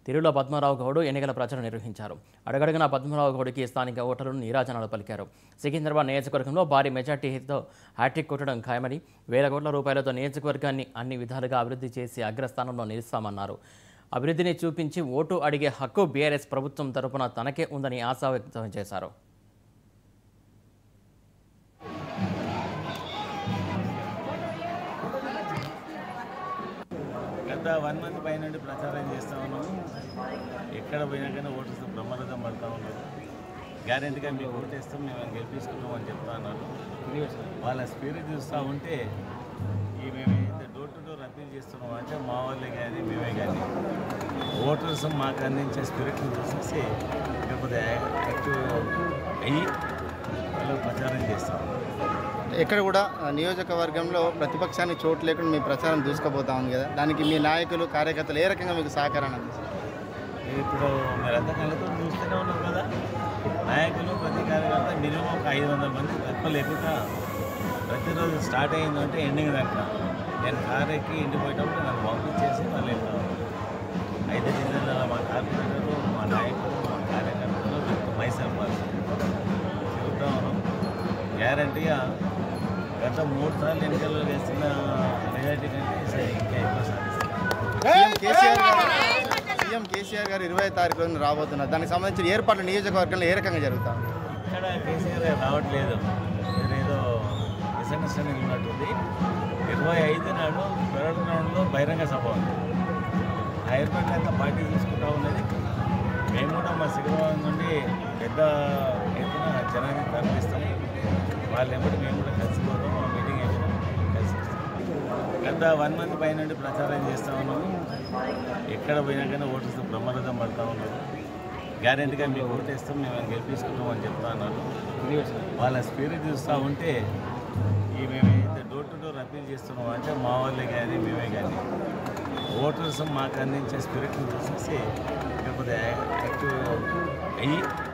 తిరులో పద్మారావు గౌడ్ ఎన్నికల ప్రచారం నిర్వహించారు అడగడగన పద్మారావు గౌడ్కి స్థానిక ఓటర్లు నీరాజనాలు పలికారు సికింద్రాబాద్ నియోజకవర్గంలో భారీ మెజార్టీతో హ్యాట్రిక్ కొట్టడం ఖాయమని వేల కోట్ల రూపాయలతో నియోజకవర్గాన్ని అన్ని విధాలుగా అభివృద్ధి చేసి అగ్రస్థానంలో నిలుస్తామన్నారు అభివృద్ధిని చూపించి ఓటు అడిగే హక్కు బీఆర్ఎస్ ప్రభుత్వం తరపున తనకే ఉందని ఆశా వ్యక్తం చేశారు గత వన్ మంత్ పై నుండి ప్రచారం చేస్తూ ఉన్నాము ఎక్కడ పోయినా కానీ ఓటర్స్ బ్రహ్మరథం పడతా ఉన్నారు గ్యారెంటీగా మీకు ఓటేస్తాం మేము గెలిపించుకుంటాం అని చెప్తా ఉన్నారు వాళ్ళ స్పిరిట్ చూస్తూ ఉంటే ఈ మేమైతే డోర్ టు డోర్ అప్పీల్ చేస్తున్నాం అంటే మా వాళ్ళే కానీ మేమే కానీ ఓటర్స్ మాకు అందించే స్పిరిట్ని చూసేసి లేకపోతే యాక్టివ్ అయ్యి వాళ్ళు ప్రచారం చేస్తాం ఎక్కడ కూడా ఆ, నియోజకవర్గంలో ప్రతిపక్షానికి చోటు లేకుండా మీ ప్రచారం దూసుకుపోతా ఉంది కదా దానికి మీ నాయకులు కార్యకర్తలు ఏ రకంగా మీకు సహకారాన్ని అందిస్తారు ఇప్పుడు మీరంతా కళ్ళతో చూస్తూనే ఉన్నారు కదా నాయకులు ప్రతి కార్యకర్త మినిమం ఒక ఐదు వందల మంది తక్కువ లేకుండా ప్రతిరోజు స్టార్ట్ అయిందంటే ఎండింగ్ దాకా నేను కారు ఎక్కి ఇంటికి పోయేటప్పుడు నన్ను పంపించేసి వాళ్ళు వెళ్తా ఉన్నారు. ఐదు జిల్లాల మా కార్పొరేటర్లు మా నాయకులు మా కార్యకర్తలు మైసూర్ పార్టీ చెబుతా ఉన్నాం గ్యారంటీగా గత మూడు సార్లు ఎన్నికల్లో వేసిన మెజార్టీ కంటే ఈసారి ఇంకా ఎక్కువ సాధిస్తాం సీఎం కేసీఆర్ గారు సీఎం కేసీఆర్ గారు ఇరవై తారీఖు రోజున రాబోతున్నారు దానికి సంబంధించిన ఏర్పాట్లు నియోజకవర్గంలో ఏ రకంగా జరుగుతా ఉంది? ఇక్కడ కేసీఆర్ గారు రావట్లేదు ఏదో మిస్అండర్స్టాండింగ్ ఉన్నట్టుంది ఇరవై ఐదు నాడు పెరడ్ గ్రౌండ్లో బహిరంగ సభ ఉంది ఆ ఏర్పాట్లు అంతా పార్టీ తీసుకుంటా ఉన్నది మేము కూడా మా సికింద్రాబాద్ నుండి పెద్ద ఎత్తున జనాన్ని తరలిస్తాం వాళ్ళు ఎప్పటి మేము కూడా కలిసిపోతాం ఆ మీటింగ్ అయిపోయినా కలిసి వస్తాం. గత వన్ మంత్ పై నుండి ప్రచారం చేస్తూ ఉన్నాము ఎక్కడ పోయినా కానీ ఓటర్స్ బ్రహ్మరథం పడతా ఉన్నారు గ్యారెంటీగా మీకు ఓటేస్తాం మేము గెలిపించుకుంటాం అని చెప్తా ఉన్నారు వాళ్ళ స్పిరిట్ చూస్తూ ఉంటే ఈ మేమైతే డోర్ టు డోర్ అప్పీల్ చేస్తున్నాం అంటే మా వాళ్ళే కానీ మేమే కానీ ఓటర్స్ మాకు అందించే స్పిరిట్ని చూసేసి లేకపోతే యాక్టివ్ అయ్యి